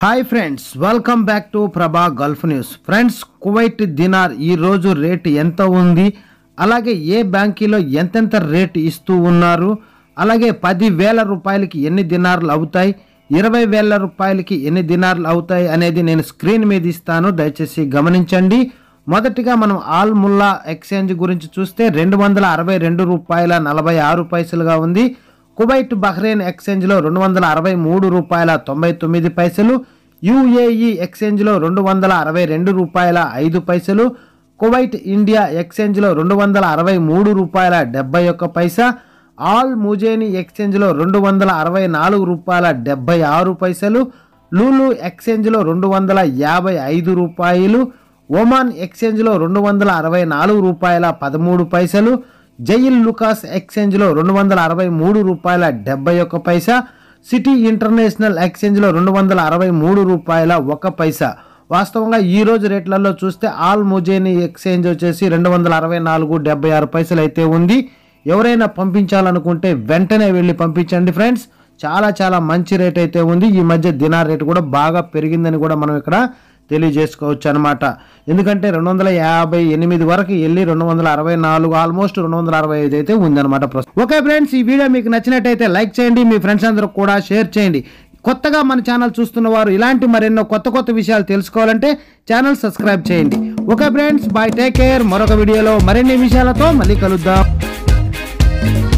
hi friends welcome back to Prabha Gulf news friends Kuwait dinar ఈ రోజు rate ఎంత ఉంది అలాగే ఏ బ్యాంకీలో ఎంతెంత రేట్ ఇస్తూ ఉన్నారు అలాగే పది వేల రూపాయలకి ఎన్ని దినార్లు అవుతాయి ఇరవై వేల రూపాయలకి ఎన్ని దినార్లు అవుతాయి అనేది నేను స్క్రీన్ మీద ఇస్తాను దయచేసి గమనించండి మొదటిగా మనం ఆల్ ముల్లా ఎక్స్చేంజ్ గురించి చూస్తే రెండు వందల అరవై రెండు రూపాయల నలభై ఆరు పైసలుగా ఉంది కువైట్ బహ్రెయిన్ ఎక్స్చేంజ్లో రెండు వందల అరవై మూడు రూపాయల తొంభై తొమ్మిది పైసలు యుఏఈ ఎక్స్చేంజ్లో రెండు వందల అరవై రెండు రూపాయల ఐదు పైసలు కువైట్ ఇండియా ఎక్స్చేంజ్లో రెండు వందల అరవై మూడు రూపాయల డెబ్బై ఒక్క పైసా ఆల్ ముజేని ఎక్స్చేంజ్లో రెండు వందల అరవై నాలుగు రూపాయల డెబ్బై ఆరు పైసలు లూలు ఎక్స్చేంజ్లో రెండు వందల యాభై ఐదు రూపాయలు ఒమాన్ ఎక్స్చేంజ్లో రెండు వందల అరవై నాలుగు రూపాయల పదమూడు పైసలు జైల్ లుకాస్ ఎక్స్చేంజ్లో రెండు వందల అరవై మూడు రూపాయల డెబ్బై ఒక్క పైసా సిటీ ఇంటర్నేషనల్ ఎక్స్చేంజ్లో రెండు వందల అరవై మూడు రూపాయల ఒక పైసా వాస్తవంగా ఈ రోజు రేట్లలో చూస్తే ఆల్ ముజేని ఎక్స్చేంజ్ వచ్చేసి రెండు వందల అరవై నాలుగు డెబ్బై ఆరు పైసలు అయితే ఉంది ఎవరైనా పంపించాలనుకుంటే వెంటనే వెళ్ళి పంపించండి ఫ్రెండ్స్ చాలా చాలా మంచి రేట్ అయితే ఉంది ఈ మధ్య దినార్ రేట్ కూడా బాగా పెరిగిందని కూడా మనం ఇక్కడ తెలియజేసుకోవచ్చు అనమాట ఎందుకంటే రెండు వందల యాభై ఎనిమిది వరకు వెళ్ళి రెండు వందల అరవై నాలుగు ఆల్మోస్ట్ రెండు వందల అరవై ఐదు అయితే ఉందన్నమాట ప్రస్తుతం ఓకే ఫ్రెండ్స్ ఈ వీడియో మీకు నచ్చినట్టయితే లైక్ చేయండి మీ ఫ్రెండ్స్ అందరూ కూడా షేర్ చేయండి కొత్తగా మన ఛానల్ చూస్తున్న వారు ఇలాంటి మరెన్నో కొత్త కొత్త విషయాలు తెలుసుకోవాలంటే ఛానల్ సబ్స్క్రైబ్ చేయండి okay friends bye take care మరొక వీడియోలో మరిన్ని విషయాలతో మళ్ళీ కలుద్దాం